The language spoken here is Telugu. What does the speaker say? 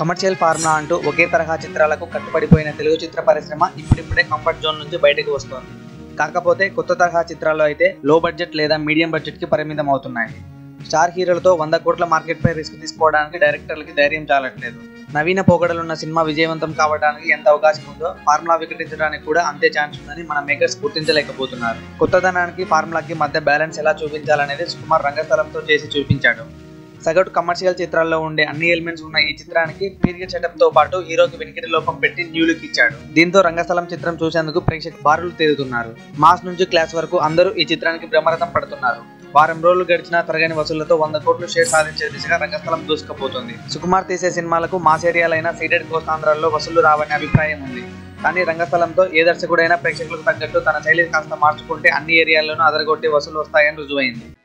కమర్షియల్ ఫార్ములా అంటూ ఒకే తరహా చిత్రాలకు కట్టుబడిపోయిన తెలుగు చిత్ర పరిశ్రమ ఇప్పుడిప్పుడే కంఫర్ట్ జోన్ నుంచి బయటకు వస్తోంది కాకపోతే కొత్త తరహా చిత్రాలు అయితే లో బడ్జెట్ లేదా మీడియం బడ్జెట్కి పరిమితం అవుతున్నాయి స్టార్ హీరోలతో వంద కోట్ల మార్కెట్పై రిస్క్ తీసుకోవడానికి డైరెక్టర్లకి ధైర్యం చాలట్లేదు నవీన పోకడలున్న సినిమా విజయవంతం కావడానికి ఎంత అవకాశం ఉందో ఫార్ములా వికటించడానికి కూడా అంతే ఛాన్స్ ఉందని మన మేకర్స్ గుర్తించలేకపోతున్నారు కొత్తదనానికి ఫార్ములాకి మధ్య బ్యాలెన్స్ ఎలా చూపించాలనేది సుకుమార్ రంగస్థలంతో చేసి చూపించాడు సగటు కమర్షియల్ చిత్రాల్లో ఉండే అన్ని ఎలిమెంట్స్ ఉన్న ఈ చిత్రానికి పీరియడ్ సెటప్ తో పాటు హీరోకి వెనికిడి లోపం పెట్టి న్యూ లుక్ ఇచ్చాడు దీంతో రంగస్థలం చిత్రం చూసేందుకు ప్రేక్షక బారులు తిరుగుతున్నారు మాస్ నుంచి క్లాస్ వరకు అందరూ ఈ చిత్రానికి బ్రహ్మరథం పడుతున్నారు వారం రోజులు గడిచిన తరగని వసూళ్లతో వంద కోట్లు షేర్ సాధించే దిశగా రంగస్థలం దూసుకుపోతుంది సుకుమార్ తీసే సినిమాలకు మాస్ ఏరియాలైన సీడెడ్ కోస్తాంధ్రాల్లో వసూళ్లు రావనే అభిప్రాయం ఉంది కానీ రంగస్థలంతో ఏ దర్శకుడైనా ప్రేక్షకులకు తగ్గట్టు తన శైలి కాస్త మార్చుకుంటే అన్ని ఏరియాల్లోనూ అదరగొట్టి వసూలు వస్తాయని రుజువైంది